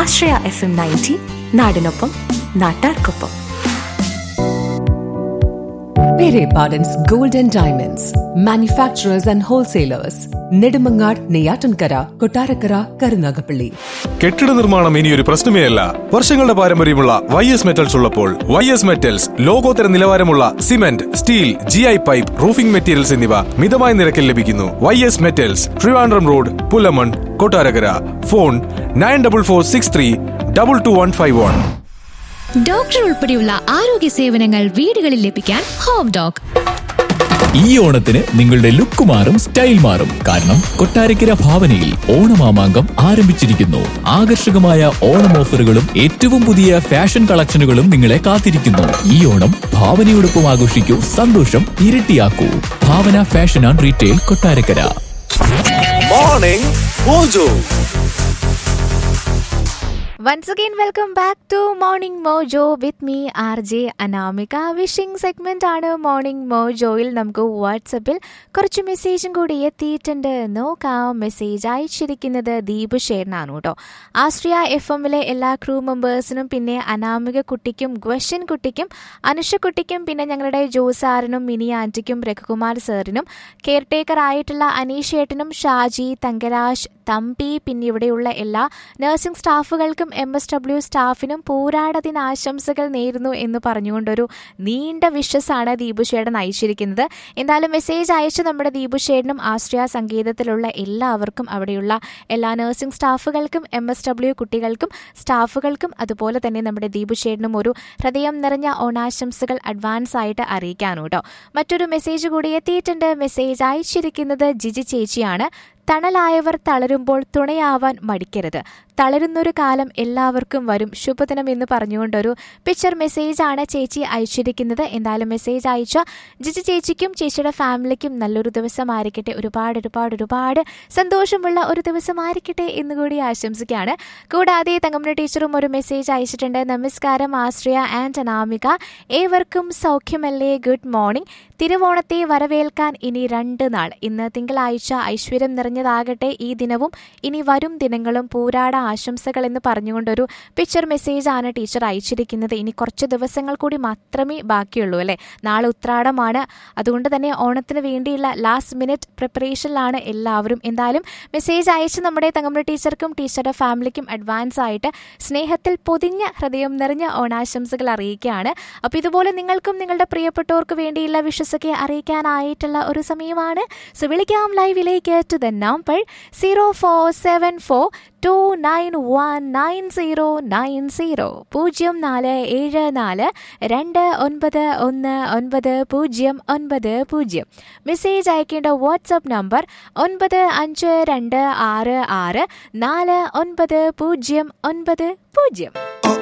ആശ്രയ F M ninety നാടിനൊപ്പം നാട്ടാർക്കൊപ്പം Pere Pardon's Gold and Diamonds, manufacturers and wholesalers, Nedumangad, Neyatankara, Kotarakara, Karunagapalli. കെട്ടിട നിർമ്മാണം ഇനിയൊരു പ്രശ്നമേ അല്ല വർഷങ്ങളുടെ പാരമ്പര്യമുള്ള വൈ എസ് മെറ്റൽസ് ഉള്ളപ്പോൾ വൈ എസ് മെറ്റൽസ് ലോകോത്തര നിലവാരമുള്ള cement steel G I pipe roofing materials എന്നിവ മിതമായ നിരക്കിൽ ലഭിക്കുന്നു വൈ എസ് മെറ്റൽസ് Trivandrum road Pulamon Kottarakkara phone nine double four six three double two one five one doctor ഉൾപ്പെടെയുള്ള ആരോഗ്യ സേവനങ്ങൾ വീടുകളിൽ ലഭിക്കാൻ ഹോം ഡോക് ഈ ഓണത്തിന് നിങ്ങളുടെ ലുക്ക് മാറും സ്റ്റൈൽ മാറും കാരണം കൊട്ടാരക്കര ഭാവനയിൽ ഓണമാമാങ്കം ആരംഭിച്ചിരിക്കുന്നു ആകർഷകമായ ഓണം ഓഫറുകളും ഏറ്റവും പുതിയ ഫാഷൻ കളക്ഷനുകളും നിങ്ങളെ കാത്തിരിക്കുന്നു ഈ ഓണം ഭാവനയോടൊപ്പം ആഘോഷിക്കൂ സന്തോഷം ഇരട്ടിയാക്കൂ Bhavana fashion and retail Kottarakkara morning mojo Once again, welcome back to Morning Mojo with me, RJ Anamika wishing segment ആണ് മോർണിംഗ് മോജോയിൽ നമുക്ക് വാട്സപ്പിൽ കുറച്ച് മെസ്സേജും കൂടി എത്തിയിട്ടുണ്ട് നോക്കാം മെസ്സേജ് അയച്ചിരിക്കുന്നത് ദീപു ഷേറിനാണ് കേട്ടോ ആശ്രിയ എഫ് എമ്മിലെ എല്ലാ ക്രൂ മെമ്പേഴ്സിനും പിന്നെ അനാമിക കുട്ടിക്കും ഗ്വഷൻ കുട്ടിക്കും അനുഷ കുട്ടിക്കും പിന്നെ ഞങ്ങളുടെ ജോസാറിനും മിനി ആൻറ്റിക്കും രഘുകുമാർ സാറിനും കെയർ ടേക്കർ ആയിട്ടുള്ള അനീഷേട്ടനും ഷാജി തങ്കരാജ് തമ്പി പിന്നെ ഇവിടെയുള്ള എല്ലാ നഴ്സിംഗ് സ്റ്റാഫുകൾക്കും എം എസ് ഡബ്ല്യു സ്റ്റാഫിനും പോരാട ദിനാശംസകൾ നേരുന്നു എന്ന് പറഞ്ഞുകൊണ്ടൊരു നീണ്ട വിഷസാണ് ദീപുഷേടൻ അയച്ചിരിക്കുന്നത് എന്തായാലും മെസ്സേജ് അയച്ച് നമ്മുടെ ദീപുഷേടനും ആശ്രയ സംഗീതത്തിലുള്ള എല്ലാവർക്കും അവിടെയുള്ള എല്ലാ നഴ്സിംഗ് സ്റ്റാഫുകൾക്കും എം എസ് ഡബ്ല്യു കുട്ടികൾക്കും സ്റ്റാഫുകൾക്കും അതുപോലെ തന്നെ നമ്മുടെ ദീപുഷേടനും ഒരു ഹൃദയം നിറഞ്ഞ ഓണാശംസകൾ അഡ്വാൻസ് ആയിട്ട് അറിയിക്കാനും കേട്ടോ മറ്റൊരു മെസ്സേജ് കൂടി എത്തിയിട്ടുണ്ട് മെസ്സേജ് അയച്ചിരിക്കുന്നത് ജിജി ചേച്ചിയാണ് തണലായവർ തളരുമ്പോൾ തുണയാവാൻ മടിക്കരുത് തളരുന്നൊരു കാലം എല്ലാവർക്കും വരും ശുഭദിനം എന്ന് പറഞ്ഞുകൊണ്ടൊരു പിക്ചർ മെസ്സേജാണ് ചേച്ചി അയച്ചിരിക്കുന്നത് എന്തായാലും മെസ്സേജ് അയച്ച ജിജി ചേച്ചിക്കും ചേച്ചിയുടെ ഫാമിലിക്കും നല്ലൊരു ദിവസമായിരിക്കട്ടെ ഒരുപാട് ഒരുപാട് ഒരുപാട് സന്തോഷമുള്ള ഒരു ദിവസമായിരിക്കട്ടെ എന്നുകൂടി ആശംസിക്കുകയാണ് കൂടാതെ തങ്കമ്മ ടീച്ചറും ഒരു മെസ്സേജ് അയച്ചിട്ടുണ്ട് നമസ്കാരം ആശ്രയ ആൻഡ് അനാമിക ഏവർക്കും സൗഖ്യമല്ലേ ഗുഡ് മോർണിംഗ് തിരുവോണത്തെ വരവേൽക്കാൻ ഇനി രണ്ട് നാൾ ഇന്ന് തിങ്കളാഴ്ച ഐശ്വര്യം നിറഞ്ഞതാകട്ടെ ഈ ദിനവും ഇനി വരും ദിനങ്ങളും പൂരാട ആശംസകൾ എന്ന് പറഞ്ഞുകൊണ്ടൊരു പിക്ചർ മെസ്സേജ് ആണ് ടീച്ചർ അയച്ചിരിക്കുന്നത് ഇനി കുറച്ച് ദിവസങ്ങൾ കൂടി മാത്രമേ ബാക്കിയുള്ളൂ അല്ലേ നാളെ ഉത്രാടമാണ് അതുകൊണ്ട് തന്നെ ഓണത്തിന് വേണ്ടിയുള്ള ലാസ്റ്റ് മിനിറ്റ് പ്രിപ്പറേഷനിലാണ് എല്ലാവരും എന്തായാലും മെസ്സേജ് അയച്ച് നമ്മുടെ തങ്കമ്മ ടീച്ചർക്കും ടീച്ചറുടെ ഫാമിലിക്കും അഡ്വാൻസ് ആയിട്ട് സ്നേഹത്തിൽ പൊതിഞ്ഞ ഹൃദയം നിറഞ്ഞ ഓണാശംസകൾ അറിയിക്കുകയാണ് അപ്പോൾ ഇതുപോലെ നിങ്ങൾക്കും നിങ്ങളുടെ പ്രിയപ്പെട്ടവർക്ക് വേണ്ടിയുള്ള വിശ്വസൊക്കെ അറിയിക്കാനായിട്ടുള്ള ഒരു സമയമാണ് സോ വിളിക്കാം ലൈവിലേക്ക് to the number zero four seven four two nine one nine zero nine zero പൂജ്യം നാല് ഏഴ് നാല് രണ്ട് ഒൻപത് ഒന്ന് ഒൻപത് പൂജ്യം ഒൻപത് പൂജ്യം മെസ്സേജ് അയക്കേണ്ട വാട്സപ്പ് നമ്പർ ഒൻപത് അഞ്ച് രണ്ട് ആറ് ആറ് നാല് ഒൻപത് പൂജ്യം ഒൻപത് പൂജ്യം